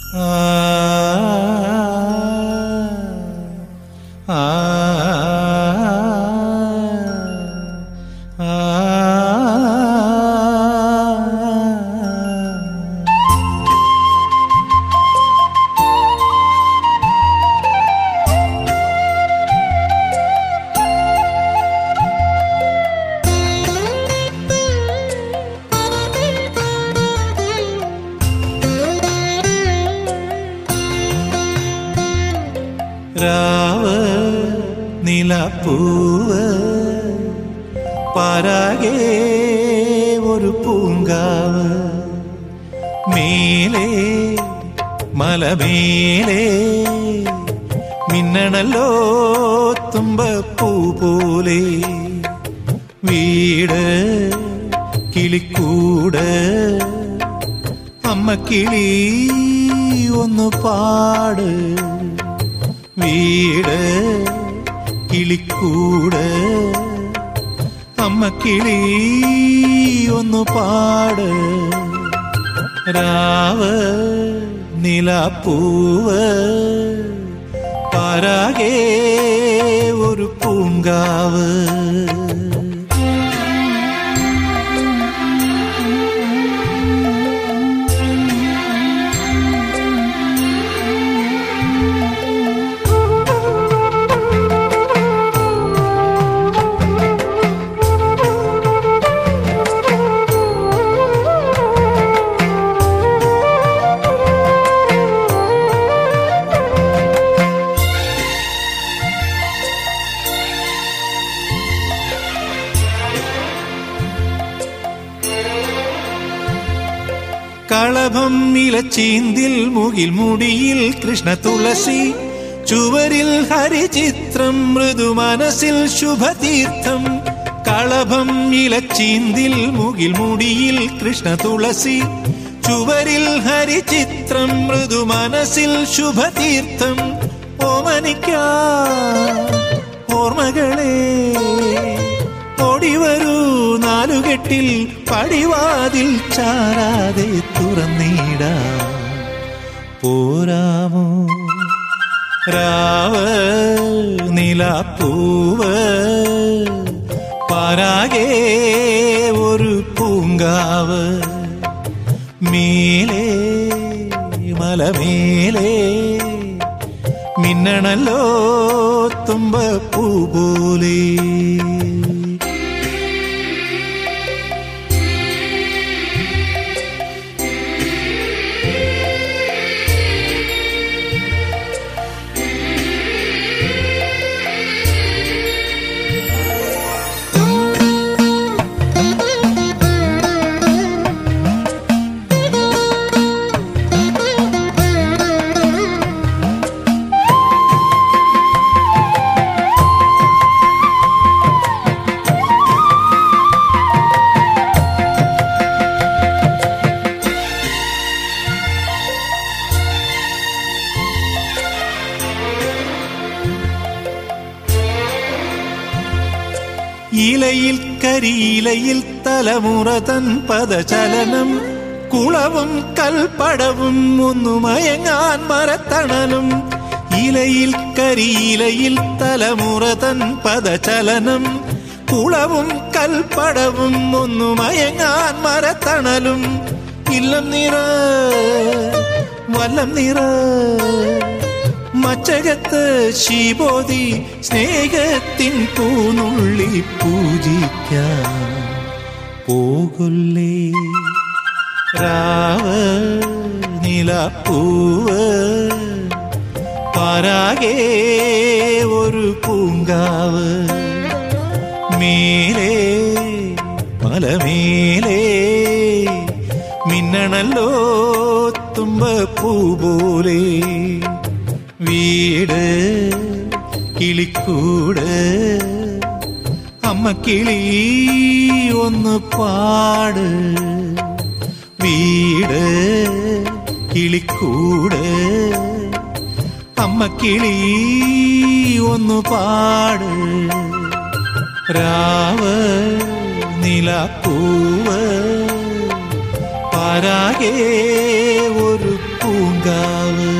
രാവ് നിലപ്പൂവ് പരാകെ ഒരു പൂങ്കാവ് മേലെ മലമേലെ മിന്നണല്ലോ തുമ്പപ്പൂ പോലെ വീട് കിളിക്കൂട് അമ്മ കിളി ഒന്ന് പാട് വീട് കിളിക്കൂട് അമ്മ കിളി ഒന്ന് പാട് രാവ് നിലപ്പൂവ് പരാകെ ഒരു പൂങ്കാവ് കളഭം ഇലച്ചീന്തിൽ മുകിൽ മുടിയിൽ കൃഷ്ണ തുളസി ചുവരിൽ ഹരിചിത്രം മൃദു മനസ്സിൽ ശുഭതീർത്ഥം കളഭം ഇലച്ചീന്തിൽ മുകിൽ മുടിയിൽ കൃഷ്ണ തുളസി ചുവരിൽ ഹരിചിത്രം മൃദു മനസ്സിൽ ശുഭതീർത്ഥം ഓമനിക്കാ ഓർമ്മകളെ ഓടിവരൂ നാലുകെട്ടിൽ പടിവാതിൽ ചാരാതെ തുറന്നീട പോരാമോ രാവ് നിലപ്പൂവ് പാരാകെ ഒരു പൂങ്കാവ് മേലെ മലമേലെ മിന്നണല്ലോ തുമ്പപ്പൂ പോലെ ഇലയിൽ കരിയിലയിൽ തലമുറ തൻ പദചലനം കുളവും കൽപ്പടവും ഒന്നു മയങ്ങാൻ മരത്തണലും ഇലയിൽ കരിയിലയിൽ തലമുറ തൻ പദചലനം കുളവും കൽപ്പടവും ഒന്നു മയങ്ങാൻ മരത്തണലും ഇല്ലം നിറ വല്ലം നിറ മച്ചകത്ത് ശിബോധി സ്നേഹത്തിൻ പൂനുള്ളി പൂജിക്കാൻ പോകുല്ലേ രാവ് നിലപ്പൂവ് പരാകെ ഒരു പൂങ്കാവ് മേലെ മലമേലെ മിന്നണല്ലോ തുമ്പപ്പൂ പോലെ വീട് കിളിക്കൂട് അമ്മ കിളി ഒന്ന് പാട് വീട് കിളിക്കൂട് അമ്മ കിളി ഒന്ന് പാട് രാവ് നിലപ്പൂവ് പാരാകെ ഒരു പൂങ്ക പൂങ്കാവ്